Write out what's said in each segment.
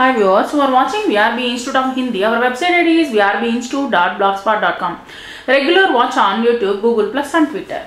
Hi viewers who are watching VRB Institute of Hindi. Our website ID is vrbinstitute.blogspot.com. Regular watch on YouTube, Google Plus and Twitter.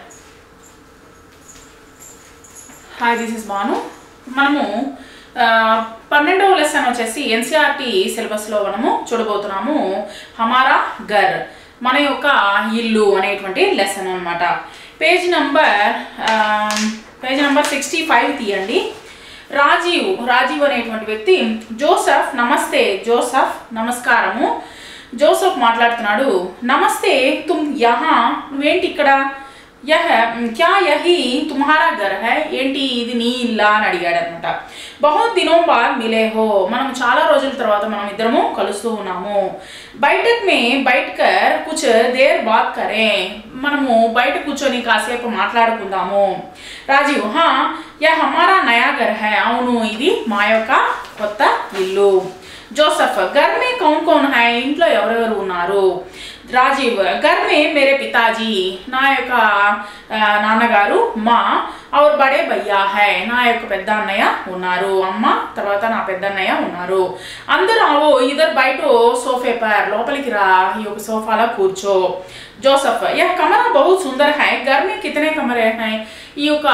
Hi this is Banu మనము ఆ, పన్నెండవ lesson వచ్చేసి NCERT సిలబస్లో మనము చూడబోతున్నాము హమారా గర్ మన యొక్క ఇల్లు అనేటువంటి లెసన్ అనమాట page number page number sixty five తీయండి రాజీవ్ రాజీవ్ అనేటువంటి వ్యక్తి జోసఫ్ నమస్తే జోసఫ్ నమస్కారము జోసఫ్ మాట్లాడుతున్నాడు నమస్తే తుమ్ యహా నువ్వేంటి ఇక్కడ యహ క్యా యహి తుమ్హారా గర్ హై ఏంటి ఇది నీ ఇల్లా అని అడిగాడు అనమాట బహుత్ దినో బాద్ మిలే హో మనం చాలా రోజుల తర్వాత మనం ఇద్దరము కలుస్తూ ఉన్నాము బయటక్ మే బయట కర్ కుచ్ దేర్ బాత్ కరే మనము బయట కూర్చొని కాసేపు మాట్లాడుకుందాము రాజీవ్ హా యా హమారా నయా గర్ హై అవును ఇది మా యొక్క కొత్త ఇల్లు జోసఫ్ గర్ మే కౌన్ కౌన్ హై ఇంట్లో ఎవరెవరు ఉన్నారు రాజీవ్ घर में मेरे पिताजी నా యొక్క ఆ, నాన్నగారు మా ఔర్ బడే భయ్యా హై నా యొక్క పెద్ద అన్నయ్య ఉన్నారు అమ్మ తర్వాత నా పెద్ద అన్నయ్య ఉన్నారు అందరూ ఆవో ఇద్దరు బయట సోఫే పర్ లోపలికి రా ఈ యొక్క సోఫాలో కూర్చో జోసఫ్ యह కమరా బహుత్ సుందర్ హై घर में कितने కమరే హై ఈ యొక్క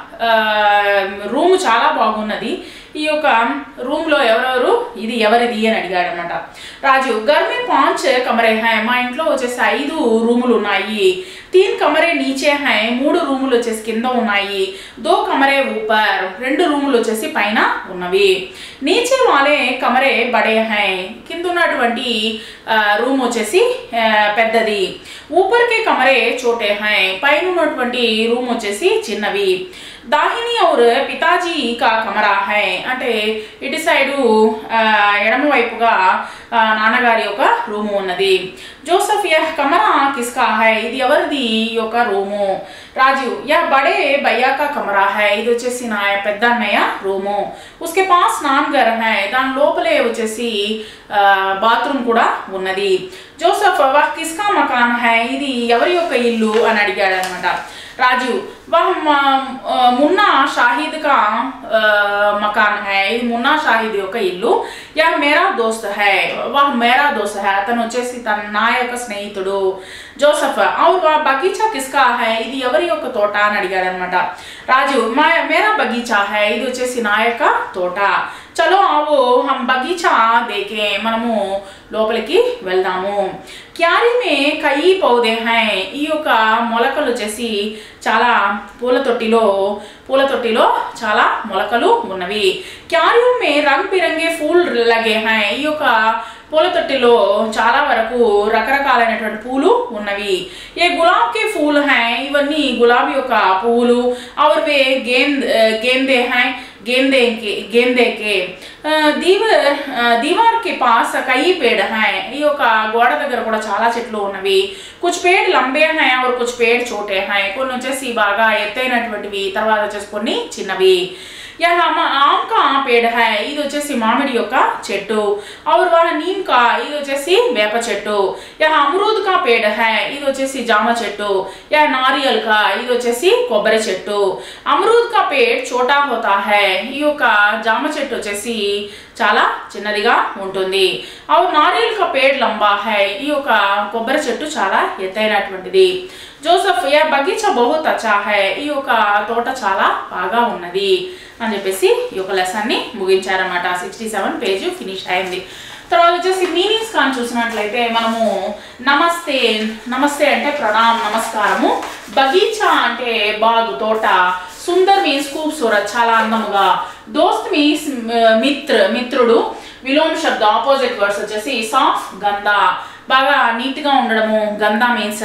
రూమ్ చాలా బాగున్నది ఈ యొక్క రూమ్ లో ఎవరెవరు ఇది ఎవరిది అని అడిగాడు అనమాట రాజు గర్మే పాంచ్ కమరే హై మా ఇంట్లో వచ్చేసి ఐదు రూములు ఉన్నాయి తీన్ కమరే నీచే హై మూడు రూములు వచ్చేసి కింద ఉన్నాయి దో కమరే ఊపర్ రెండు రూములు వచ్చేసి పైన ఉన్నవి నీచే వాలే కమరే బడే హై కింద ఉన్నటువంటి ఆ, రూమ్ వచ్చేసి ఆ, పెద్దది ఊపర్కే కమరే చోటే హై పైన ఉన్నటువంటి రూమ్ వచ్చేసి చిన్నవి దాహిని ఔర్ పితాజీ కా కమరా హై అంటే ఇటు సైడు ఆ, ఎడమ వైపుగా ఆ, నాన్నగారి యొక్క రూము ఉన్నది జోసఫ్ యహ్ కమరా కిస్కా హై ఇది ఎవరిది ఈ యొక్క రూము రాజీవ్ యా బడే భయ్యా కా కమరా హై ఇది వచ్చేసి నా పెద్ద అన్నయ్య రూము ఉస్కే పాస్ స్నాన్ గర్ హై దాని లోపలే వచ్చేసి ఆ, బాత్రూమ్ కూడా ఉన్నది జోసఫ్ వహ్ కిస్కా మకాన్ హై ఇది ఎవరి యొక్క ఇల్లు అని అడిగాడు అనమాట రాజీవ్ వహ్ మ- ఆ, మున్నా షాహిద్ కా ఆ, మకాన్ హై ఇది మున్నా షాహిద్ యొక్క ఇల్లు యా మేరా దోస్త్ హై వహ్ మేరా దోస్త్ హై అతను వచ్చేసి తన నా యొక్క స్నేహితుడు జోసఫ్ ఔర్ వా బగీచా కిస్కా హై ఇది ఎవరి యొక్క తోట అని అడిగాడు అనమాట రాజు మా మేరా బగీచా హై ఇది వచ్చేసి నా యొక్క తోట చలో ఆవో హమ్ బగీచా దేకే మనము లోపలికి వెళ్దాము క్యారీ మే కయి పౌదే హై ఈ యొక్క మొలకలు వచ్చేసి చాలా పూల తొట్టిలో పూల తొట్టిలో చాలా మొలకలు ఉన్నవి క్యారియూ మే రంగ్ బిరంగే ఫూల్ లగే హై ఈ యొక్క పూల తొట్టిలో చాలా వరకు రకరకాలైనటువంటి పూలు ఉన్నవి ఏ గులాబ్ కే ఫూల్ హై ఇవన్నీ గులాబీ యొక్క పువ్వులు और वे गेंद अ, गेंदे हैं गेंदे के गेंदे के अ, दीवार अ, दीवार के पास कई पेड़ हैं ఈ యొక్క గోడ దగ్గర కూడా చాలా చెట్లు ఉన్నవి కుछ पेड़ లంబే हैं और कुछ पेड़ छोटे हैं కొన్ని వచ్చేసి బాగా ఎత్తైనటువంటివి తర్వాత వచ్చేసి కొన్ని చిన్నవి యహ ఆమ్ కా పేడ హై ఇది వచ్చేసి మామిడి యొక్క చెట్టు और वह नीम का ఇది వచ్చేసి వేప చెట్టు యహ అమరూద్ కా పేడ హై ఇది వచ్చేసి జామ చెట్టు యహ నారియల్ కా ఇది వచ్చేసి కొబ్బరి చెట్టు అమరూద్ కా పేడ్ చోటా హోతా హై ఈ యొక్క జామ చెట్టు వచ్చేసి చాలా చిన్నదిగా ఉంటుంది और నారియల్ కా పేడ్ లంబా హై ఈ యొక్క కొబ్బరి చెట్టు చాలా ఎత్తైనటువంటిది జోసఫ్ యా బగీచా బహుత్ అచ్చా హై ఈ యొక్క తోట చాలా బాగా ఉన్నది అని చెప్పేసి ఈ యొక్క లెసన్ని ముగించారన్నమాట సిక్స్టీ సెవెన్ పేజ్ ఫినిష్ అయింది తర్వాత వచ్చేసి మీనింగ్స్ కానీ చూసినట్లయితే మనము నమస్తే నమస్తే అంటే ప్రణామ్ నమస్కారము బగీచా అంటే బాగు తోట సుందర్ మీన్స్ ఖూబ్సూరత్ చాలా అందముగా దోస్త్ మీన్స్ మిత్ర మిత్రుడు విలోమ శబ్ద ఆపోజిట్ వర్డ్స్ వచ్చేసి సాఫ్ గందా బాగా నీట్గా ఉండడము గందా మీన్స్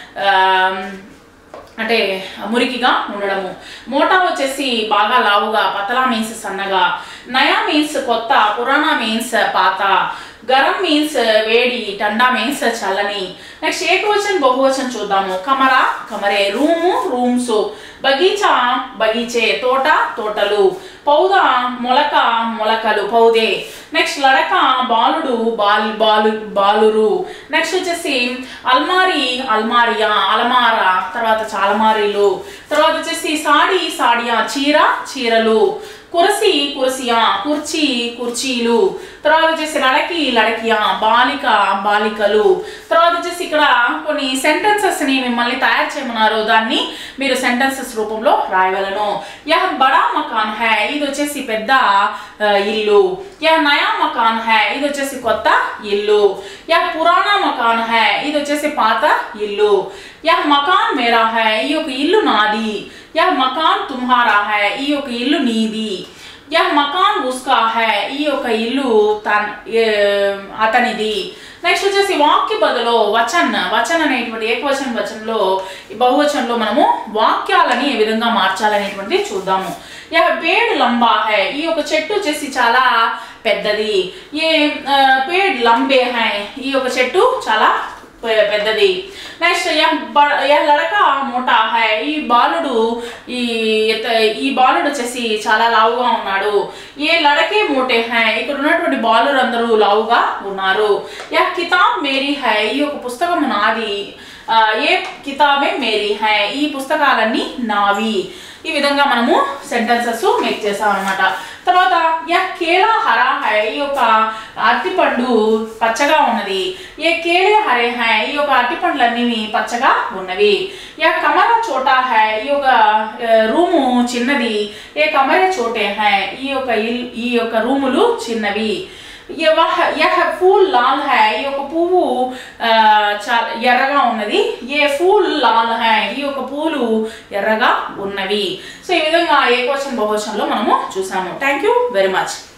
అంటే మురికిగా ఉండడము మోటా వచ్చేసి బాగా లావుగా పతలా మీన్స్ సన్నగా నయా మీన్స్ కొత్త పురాణా మీన్స్ పాత గరం మీన్స్ వేడి టండా మీన్స్ చల్లని నెక్స్ట్ ఏకవచన్ బహువచన్ చూద్దాము కమరా కమరే రూము రూమ్స్ బగీచా బగీచే తోట తోటలు పౌద మొలక మొలకలు పౌదే నెక్స్ట్ లడక బాలుడు బాల్ బాలు బాలురు నెక్స్ట్ వచ్చేసి అల్మారి అల్మారియా అలమారా తర్వాత చాలమారీలు తర్వాత వచ్చేసి సాడి సాడియా చీర చీరలు కురసి కురసియా కుర్చీ కుర్చీలు తర్వాత వచ్చేసి లడకి లడకియా బాలిక బాలికలు తర్వాత వచ్చేసి ఇక్కడ కొన్ని సెంటెన్సెస్ ని మిమ్మల్ని తయారు చేయమన్నారు దాన్ని మీరు సెంటెన్సెస్ రూపంలో రాయగలను యహ్ బడా మకాన్ హై ఇది వచ్చేసి పెద్ద ఆ, ఇల్లు యహ్ నయా మకాన్ హై ఇది వచ్చేసి కొత్త ఇల్లు యహ్ పురాణా మకాన్ హై ఇది వచ్చేసి పాత ఇల్లు యహ్ మకాన్ మేరా హై ఈ యొక్క ఇల్లు నాది యహ్ మకాన్ తుమ్హారా హై ఈ యొక్క ఇల్లు నీది యహ్ మకాన్ ఉస్కా హై ఈ యొక్క ఇల్లు తన ఏ, అతనిది నెక్స్ట్ వచ్చేసి వాక్య బదులు వచన్ వచన్ అనేటువంటి ఏకవచన వచనంలో ఈ బహువచనంలో మనము వాక్యాలని ఏ విధంగా మార్చాలనేటువంటిది చూద్దాము యహ్ పేడ్ లంబా హై ఈ యొక్క చెట్టు వచ్చేసి చాలా పెద్దది ఏ ఆ, పేడ్ లంబే హై ఈ యొక్క చెట్టు చాలా పె- పెద్దది నెక్స్ట్ యహ్ బ- యహ్ లడక మోటా హై ఈ బాలుడు ఈ ఇత- ఈ బాలుడు వచ్చేసి చాలా లావుగా ఉన్నాడు ఏ లడకే మోటే హై ఇక్కడ ఉన్నటువంటి బాలురు అందరూ లావుగా ఉన్నారు యహ్ కితాబ్ మేరీ హై ఈ యొక్క పుస్తకం నాది ఆ, ఏ కితాబే మేరీ హై ఈ పుస్తకాలన్నీ నావి ఈ విధంగా మనము సెంటెన్సెస్ మేక్ చేసాం అనమాట తర్వాత యహ్ కేలా హరా హై ఈ యొక్క అరటిపండు పచ్చగా ఉన్నది ఏ కేళే హరే హై ఈ యొక్క అరటిపండ్లన్నీ పచ్చగా ఉన్నవి యహ్ కమరా చోటా హై ఈ యొక్క ఆ, రూము చిన్నది ఏ కమరే చోటే హై ఈ యొక్క ఇల్ ఈ యొక్క రూములు చిన్నవి యవహ యహ ఫూల్ లాల్ హై ఈ యొక్క పువ్వు ఆ, చాలా ఎర్రగా ఉన్నది ఏ ఫూల్ లాల్ హై ఈ యొక్క పూలు ఎర్రగా ఉన్నవి సో ఈ విధంగా ఏకవచన బహువచనంలో మనము చూసాము థ్యాంక్ యూ వెరీ మచ్